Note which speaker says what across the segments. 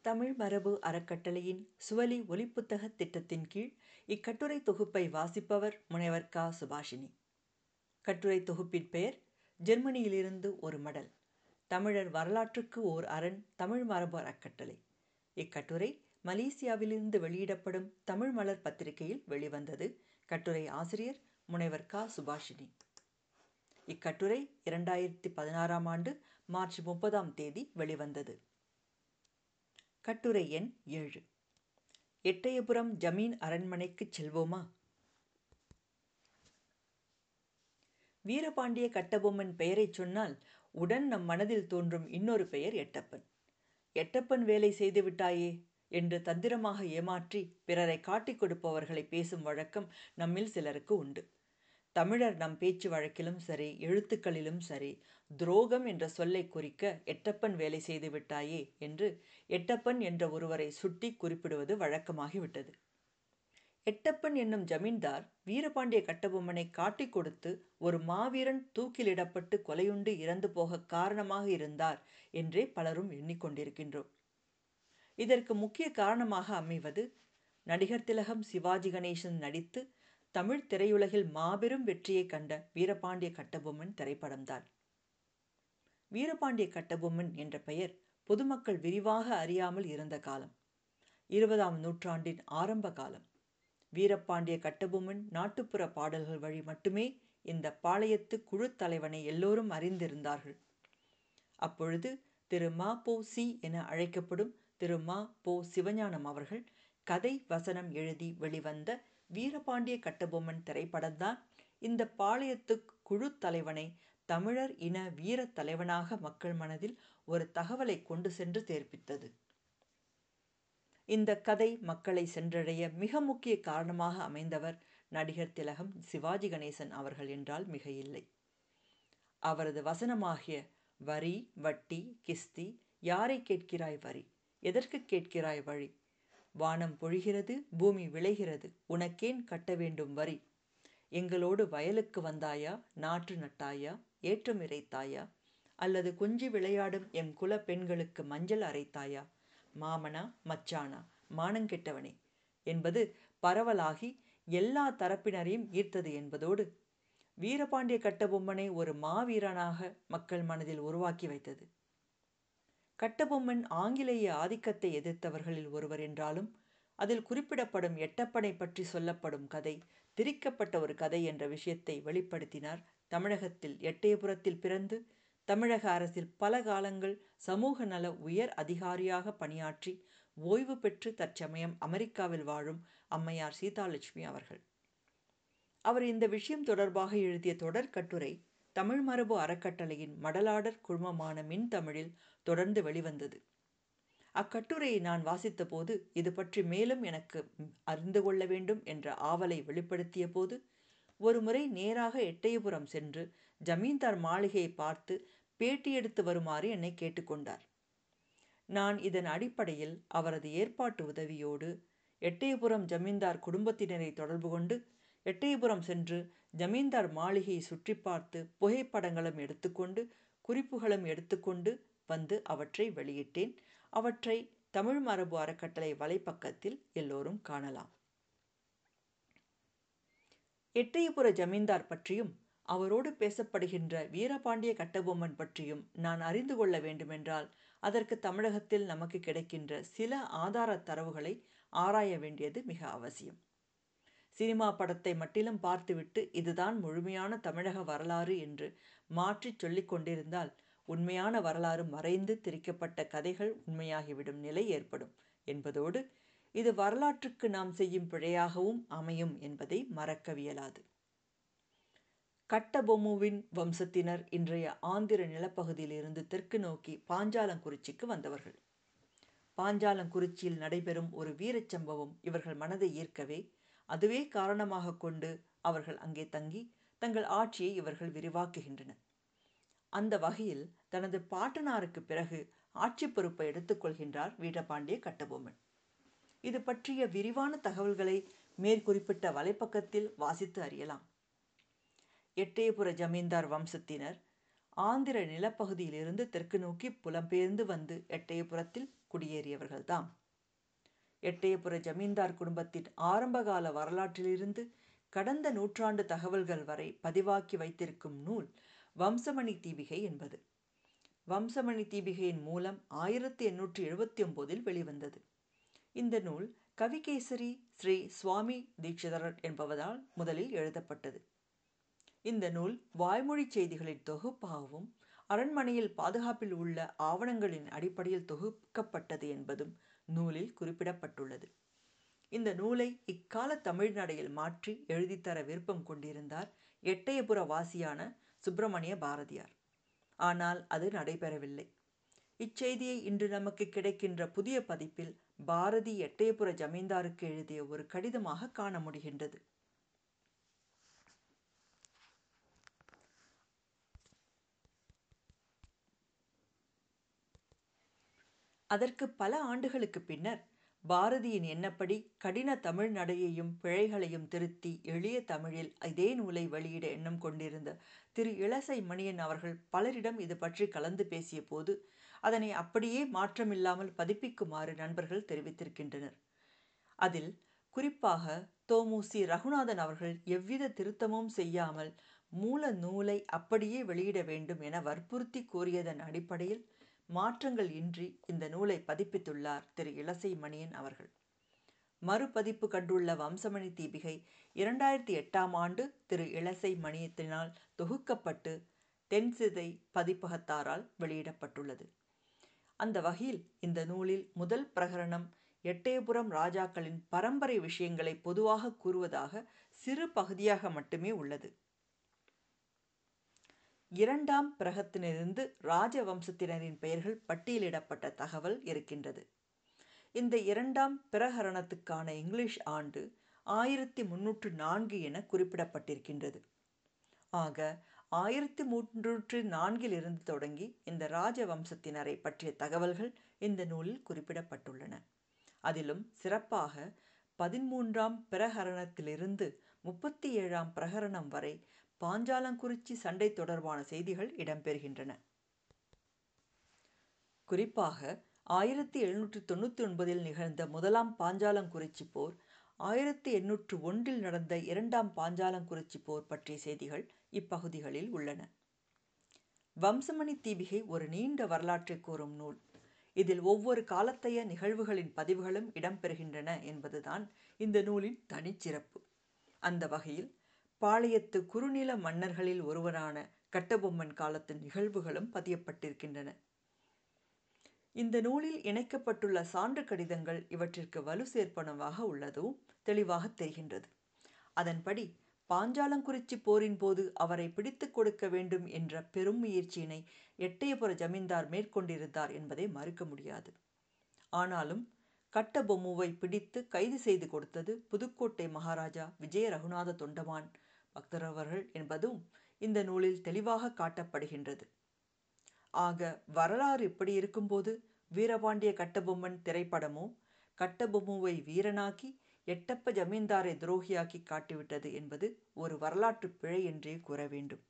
Speaker 1: தமிழ் மரபு அறக்கட்டளையின் சுவலி ஒலிப்புத்தக திட்டத்தின் கீழ் இக்கட்டுரை தொகுப்பை வாசிப்பவர் முனைவர் க சுபாஷினி கட்டுரை தொகுப்பின் பெயர் ஜெர்மனியிலிருந்து ஒரு மடல் தமிழர் வரலாற்றுக்கு ஓர் அரண் தமிழ் மரபு அறக்கட்டளை இக்கட்டுரை மலேசியாவிலிருந்து வெளியிடப்படும் தமிழ் மலர் பத்திரிகையில் வெளிவந்தது கட்டுரை ஆசிரியர் முனைவர் க சுபாஷினி இக்கட்டுரை இரண்டாயிரத்தி பதினாறாம் ஆண்டு மார்ச் முப்பதாம் தேதி வெளிவந்தது கட்டுரை எண் ஏழு எட்டயபுரம் ஜமீன் அரண்மனைக்கு செல்வோமா வீரபாண்டிய கட்டபொம்மன் பெயரைச் சொன்னால் உடன் நம் மனதில் தோன்றும் இன்னொரு பெயர் எட்டப்பன் எட்டப்பன் வேலை செய்து விட்டாயே என்று தந்திரமாக ஏமாற்றி பிறரை காட்டிக் கொடுப்பவர்களை பேசும் வழக்கம் நம்மில் சிலருக்கு உண்டு தமிழர் நம் பேச்சு வழக்கிலும் சரி எழுத்துக்களிலும் சரி துரோகம் என்ற சொல்லை குறிக்க எட்டப்பன் வேலை செய்து விட்டாயே என்று எட்டப்பன் என்ற ஒருவரை சுட்டி குறிப்பிடுவது வழக்கமாகிவிட்டது எட்டப்பன் என்னும் ஜமீன்தார் வீரபாண்டிய கட்டபொம்மனை காட்டிக் கொடுத்து ஒரு மாவீரன் தூக்கிலிடப்பட்டு கொலையுண்டு இறந்து போக காரணமாக இருந்தார் என்றே பலரும் எண்ணிக்கொண்டிருக்கின்றோம் இதற்கு முக்கிய காரணமாக அமைவது நடிகர் திலகம் சிவாஜி கணேசன் நடித்து தமிழ் திரையுலகில் மாபெரும் வெற்றியை கண்ட வீரபாண்டிய கட்டபொம்மன் திரைப்படம்தான் வீரபாண்டிய கட்டபொம்மன் என்ற பெயர் பொதுமக்கள் விரிவாக அறியாமல் இருந்த காலம் இருபதாம் நூற்றாண்டின் ஆரம்ப காலம் வீரபாண்டிய கட்டபொம்மன் நாட்டுப்புற பாடல்கள் வழி மட்டுமே இந்த பாளையத்து குழு தலைவனை எல்லோரும் அறிந்திருந்தார்கள் அப்பொழுது திரு மா போ சி என அழைக்கப்படும் திரு மா போ சிவஞானம் அவர்கள் கதை வசனம் எழுதி வெளிவந்த வீரபாண்டிய கட்டபொம்மன் திரைப்படம்தான் இந்த பாளையத்து குழு தலைவனை தமிழர் இன வீர தலைவனாக மக்கள் மனதில் ஒரு தகவலை கொண்டு சென்று சேர்ப்பித்தது இந்த கதை மக்களை சென்றடைய மிக முக்கிய காரணமாக அமைந்தவர் நடிகர் திலகம் சிவாஜி கணேசன் அவர்கள் என்றால் மிக இல்லை அவரது வசனமாகிய வரி வட்டி கிஸ்தி யாரை கேட்கிறாய் வரி எதற்கு கேட்கிறாய் வழி வானம் பொழிகிறது பூமி விளைகிறது உனக்கேன் கட்ட வேண்டும் வரி எங்களோடு வயலுக்கு வந்தாயா நாற்று நட்டாயா ஏற்றம் இறைத்தாயா அல்லது கொஞ்சி விளையாடும் எம் குல பெண்களுக்கு மஞ்சள் அரைத்தாயா மாமனா மச்சானா மானங்கெட்டவனே என்பது பரவலாகி எல்லா தரப்பினரையும் ஈர்த்தது என்பதோடு வீரபாண்டிய கட்டபொம்மனை ஒரு மாவீரனாக மக்கள் மனதில் உருவாக்கி வைத்தது கட்டபொம்மன் ஆங்கிலேய ஆதிக்கத்தை எதிர்த்தவர்களில் ஒருவர் என்றாலும் அதில் குறிப்பிடப்படும் எட்டப்பனை பற்றி சொல்லப்படும் கதை திரிக்கப்பட்ட ஒரு கதை என்ற விஷயத்தை வெளிப்படுத்தினார் தமிழகத்தில் எட்டயபுரத்தில் பிறந்து தமிழக அரசில் பல காலங்கள் சமூக நல உயர் அதிகாரியாக பணியாற்றி ஓய்வு பெற்று தற்சமயம் அமெரிக்காவில் வாழும் அம்மையார் சீதாலட்சுமி அவர்கள் அவர் இந்த விஷயம் தொடர்பாக எழுதிய தொடர் கட்டுரை தமிழ் மரபு அறக்கட்டளையின் மடலாடர் குழுமமான மின் தமிழில் தொடர்ந்து வெளிவந்தது அக்கட்டுரையை நான் வாசித்தபோது இது பற்றி மேலும் எனக்கு அறிந்து கொள்ள வேண்டும் என்ற ஆவலை வெளிப்படுத்திய போது ஒரு முறை நேராக எட்டயபுரம் சென்று ஜமீன்தார் மாளிகையை பார்த்து பேட்டி எடுத்து வருமாறு என்னை கேட்டுக்கொண்டார் நான் இதன் அடிப்படையில் அவரது ஏற்பாட்டு உதவியோடு எட்டயபுரம் ஜமீன்தார் குடும்பத்தினரை தொடர்பு கொண்டு எட்டயபுரம் சென்று ஜமீன்தார் மாளிகையை சுற்றி பார்த்து புகைப்படங்களும் எடுத்துக்கொண்டு குறிப்புகளும் எடுத்துக்கொண்டு வந்து அவற்றை வெளியிட்டேன் அவற்றை தமிழ் மரபு அறக்கட்டளை வலைப்பக்கத்தில் எல்லோரும் காணலாம் எட்டயபுர ஜமீன்தார் பற்றியும் அவரோடு பேசப்படுகின்ற வீரபாண்டிய கட்டபொம்மன் பற்றியும் நான் அறிந்து கொள்ள வேண்டுமென்றால் அதற்கு தமிழகத்தில் நமக்கு கிடைக்கின்ற சில ஆதார தரவுகளை ஆராய வேண்டியது மிக அவசியம் சினிமா படத்தை மட்டிலும் பார்த்துவிட்டு இதுதான் முழுமையான தமிழக வரலாறு என்று மாற்றிச் சொல்லிக் கொண்டிருந்தால் உண்மையான வரலாறு மறைந்து திரிக்கப்பட்ட கதைகள் உண்மையாகிவிடும் நிலை ஏற்படும் என்பதோடு இது வரலாற்றுக்கு நாம் செய்யும் பிழையாகவும் அமையும் என்பதை மறக்கவியலாது கட்டபொம்முவின் வம்சத்தினர் இன்றைய ஆந்திர நிலப்பகுதியிலிருந்து தெற்கு நோக்கி பாஞ்சாலங்குறிச்சிக்கு வந்தவர்கள் பாஞ்சாலங்குறிச்சியில் நடைபெறும் ஒரு வீரச் சம்பவம் இவர்கள் மனதை ஈர்க்கவே அதுவே காரணமாக கொண்டு அவர்கள் அங்கே தங்கி தங்கள் ஆட்சியை இவர்கள் விரிவாக்குகின்றனர் அந்த வகையில் தனது பாட்டனாருக்கு பிறகு ஆட்சி பொறுப்பை எடுத்துக்கொள்கின்றார் வீரபாண்டிய கட்டபொம்மன் இது பற்றிய விரிவான தகவல்களை மேற்குறிப்பிட்ட வலைப்பக்கத்தில் வாசித்து அறியலாம் எட்டயபுர ஜமீன்தார் வம்சத்தினர் ஆந்திர நிலப்பகுதியிலிருந்து தெற்கு நோக்கி புலம்பெயர்ந்து வந்து எட்டயபுரத்தில் குடியேறியவர்கள்தாம் எட்டயபுர ஜமீன்தார் குடும்பத்தின் ஆரம்பகால வரலாற்றிலிருந்து கடந்த நூற்றாண்டு தகவல்கள் வரை பதிவாக்கி வைத்திருக்கும் நூல் வம்சமணி தீபிகை என்பது வம்சமணி தீபிகையின் மூலம் ஆயிரத்தி எண்ணூற்றி எழுபத்தி ஒன்பதில் வெளிவந்தது இந்த நூல் கவிகேசரி ஸ்ரீ சுவாமி தீட்சிதரர் என்பவரால் முதலில் எழுதப்பட்டது இந்த நூல் வாய்மொழி செய்திகளின் தொகுப்பாகவும் அரண்மனையில் பாதுகாப்பில் உள்ள ஆவணங்களின் அடிப்படையில் தொகுக்கப்பட்டது என்பதும் நூலில் குறிப்பிடப்பட்டுள்ளது இந்த நூலை இக்கால தமிழ்நடையில் மாற்றி எழுதித்தர விருப்பம் கொண்டிருந்தார் எட்டயபுர வாசியான சுப்பிரமணிய பாரதியார் ஆனால் அது நடைபெறவில்லை இச்செய்தியை இன்று நமக்கு கிடைக்கின்ற புதிய பதிப்பில் பாரதி எட்டயபுர ஜமீன்தாருக்கு எழுதிய ஒரு கடிதமாக காண முடிகின்றது அதற்கு பல ஆண்டுகளுக்கு பின்னர் பாரதியின் எண்ணப்படி கடின தமிழ் நடையையும் பிழைகளையும் திருத்தி எளிய தமிழில் இதே நூலை வெளியிட எண்ணம் கொண்டிருந்த திரு இளசை மணியன் அவர்கள் பலரிடம் இது பற்றி கலந்து பேசிய போது அதனை அப்படியே மாற்றமில்லாமல் பதிப்பிக்குமாறு நண்பர்கள் தெரிவித்திருக்கின்றனர் அதில் குறிப்பாக தோமுசி ரகுநாதன் அவர்கள் எவ்வித திருத்தமும் செய்யாமல் மூல நூலை அப்படியே வெளியிட வேண்டும் என வற்புறுத்தி கூறியதன் அடிப்படையில் மாற்றங்கள் இன்றி இந்த நூலை பதிப்பித்துள்ளார் திரு இளசை மணியன் அவர்கள் மறுபதிப்பு கண்டுள்ள வம்சமணி தீபிகை இரண்டாயிரத்தி எட்டாம் ஆண்டு திரு இளசை மணியத்தினால் தொகுக்கப்பட்டு தென்சிதை பதிப்பகத்தாரால் வெளியிடப்பட்டுள்ளது அந்த வகையில் இந்த நூலில் முதல் பிரகரணம் எட்டயபுரம் ராஜாக்களின் பரம்பரை விஷயங்களை பொதுவாக கூறுவதாக சிறு பகுதியாக மட்டுமே உள்ளது இரண்டாம் பிரகத்திலிருந்து ராஜவம்சத்தினரின் பெயர்கள் பட்டியலிடப்பட்ட தகவல் இருக்கின்றது இந்த இரண்டாம் பிரகரணத்துக்கான இங்கிலீஷ் ஆண்டு ஆயிரத்தி முன்னூற்று நான்கு என குறிப்பிடப்பட்டிருக்கின்றது ஆக ஆயிரத்தி முன்னூற்று நான்கிலிருந்து தொடங்கி இந்த ராஜவம்சத்தினரை பற்றிய தகவல்கள் இந்த நூலில் குறிப்பிடப்பட்டுள்ளன அதிலும் சிறப்பாக பதிமூன்றாம் பிரகரணத்திலிருந்து முப்பத்தி ஏழாம் பிரகரணம் வரை பாஞ்சாலங்குறிச்சி சண்டை தொடர்பான செய்திகள் இடம்பெறுகின்றன குறிப்பாக ஆயிரத்தி எழுநூற்றி தொண்ணூற்றி ஒன்பதில் நிகழ்ந்த முதலாம் பாஞ்சாலங்குறிச்சி போர் ஆயிரத்தி எண்ணூற்று ஒன்றில் நடந்த இரண்டாம் பாஞ்சாலங்குறிச்சி போர் பற்றிய செய்திகள் இப்பகுதிகளில் உள்ளன வம்சமணி தீபிகை ஒரு நீண்ட வரலாற்றை கூறும் நூல் இதில் ஒவ்வொரு காலத்தைய நிகழ்வுகளின் பதிவுகளும் இடம்பெறுகின்றன என்பதுதான் இந்த நூலின் தனிச்சிறப்பு அந்த வகையில் பாளையத்து குறுநில மன்னர்களில் ஒருவரான கட்டபொம்மன் காலத்து நிகழ்வுகளும் பதியப்பட்டிருக்கின்றன இந்த நூலில் இணைக்கப்பட்டுள்ள சான்று கடிதங்கள் இவற்றிற்கு வலு சேர்ப்பனவாக உள்ளதும் தெளிவாக தெரிகின்றது அதன்படி பாஞ்சாலங்குறிச்சி போரின் போது அவரை பிடித்து கொடுக்க வேண்டும் என்ற பெரும் முயற்சியினை எட்டயபுர ஜமீன்தார் மேற்கொண்டிருந்தார் என்பதை மறுக்க முடியாது ஆனாலும் கட்டபொம்முவை பிடித்து கைது செய்து கொடுத்தது புதுக்கோட்டை மகாராஜா விஜய ரகுநாத தொண்டமான் பக்தரவர்கள் என்பதும் இந்த நூலில் தெளிவாக காட்டப்படுகின்றது ஆக வரலாறு இப்படி இருக்கும்போது வீரபாண்டிய கட்டபொம்மன் திரைப்படமோ கட்டபொம்முவை வீரனாக்கி எட்டப்ப ஜமீன்தாரை துரோகியாக்கி காட்டிவிட்டது என்பது ஒரு வரலாற்று பிழை என்றே கூற வேண்டும்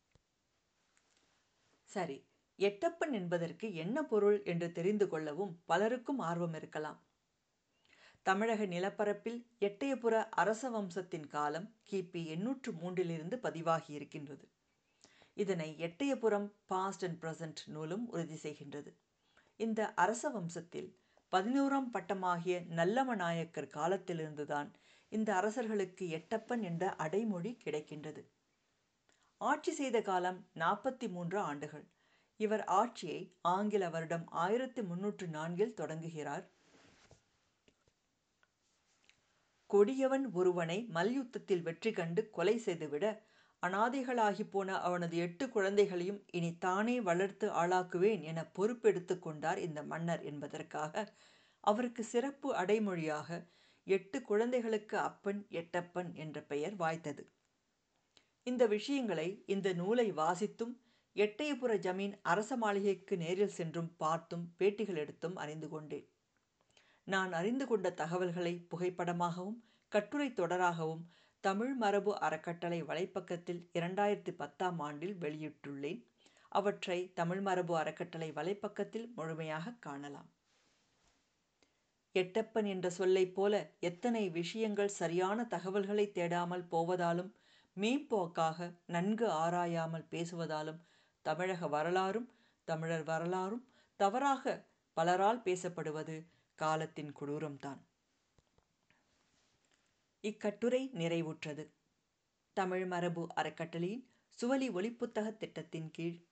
Speaker 1: சரி எட்டப்பன் என்பதற்கு என்ன பொருள் என்று தெரிந்து கொள்ளவும் பலருக்கும் ஆர்வம் இருக்கலாம் தமிழக நிலப்பரப்பில் எட்டயபுர அரச வம்சத்தின் காலம் கிபி எண்ணூற்று மூன்றிலிருந்து பதிவாகி இருக்கின்றது இதனை எட்டயபுரம் பாஸ்ட் அண்ட் ப்ரெசன்ட் நூலும் உறுதி செய்கின்றது இந்த அரச வம்சத்தில் பதினோராம் பட்டமாகிய நல்லம நாயக்கர் காலத்திலிருந்துதான் இந்த அரசர்களுக்கு எட்டப்பன் என்ற அடைமொழி கிடைக்கின்றது ஆட்சி செய்த காலம் நாற்பத்தி மூன்று ஆண்டுகள் இவர் ஆட்சியை ஆங்கில வருடம் ஆயிரத்தி முன்னூற்று நான்கில் தொடங்குகிறார் கொடியவன் ஒருவனை மல்யுத்தத்தில் வெற்றி கண்டு கொலை செய்துவிட அனாதைகளாகி போன அவனது எட்டு குழந்தைகளையும் இனி தானே வளர்த்து ஆளாக்குவேன் என பொறுப்பெடுத்து கொண்டார் இந்த மன்னர் என்பதற்காக அவருக்கு சிறப்பு அடைமொழியாக எட்டு குழந்தைகளுக்கு அப்பன் எட்டப்பன் என்ற பெயர் வாய்த்தது இந்த விஷயங்களை இந்த நூலை வாசித்தும் எட்டயபுர ஜமீன் அரச மாளிகைக்கு நேரில் சென்றும் பார்த்தும் பேட்டிகள் எடுத்தும் அறிந்து கொண்டேன் நான் அறிந்து கொண்ட தகவல்களை புகைப்படமாகவும் கட்டுரை தொடராகவும் தமிழ் மரபு அறக்கட்டளை வலைப்பக்கத்தில் இரண்டாயிரத்தி பத்தாம் ஆண்டில் வெளியிட்டுள்ளேன் அவற்றை தமிழ் மரபு அறக்கட்டளை வலைப்பக்கத்தில் முழுமையாக காணலாம் எட்டப்பன் என்ற சொல்லைப் போல எத்தனை விஷயங்கள் சரியான தகவல்களை தேடாமல் போவதாலும் மேம்போக்காக நன்கு ஆராயாமல் பேசுவதாலும் தமிழக வரலாறும் தமிழர் வரலாறும் தவறாக பலரால் பேசப்படுவது காலத்தின் கொடூரம்தான் இக்கட்டுரை நிறைவுற்றது தமிழ் மரபு அறக்கட்டளையின் சுவலி ஒளிப்புத்தக திட்டத்தின் கீழ்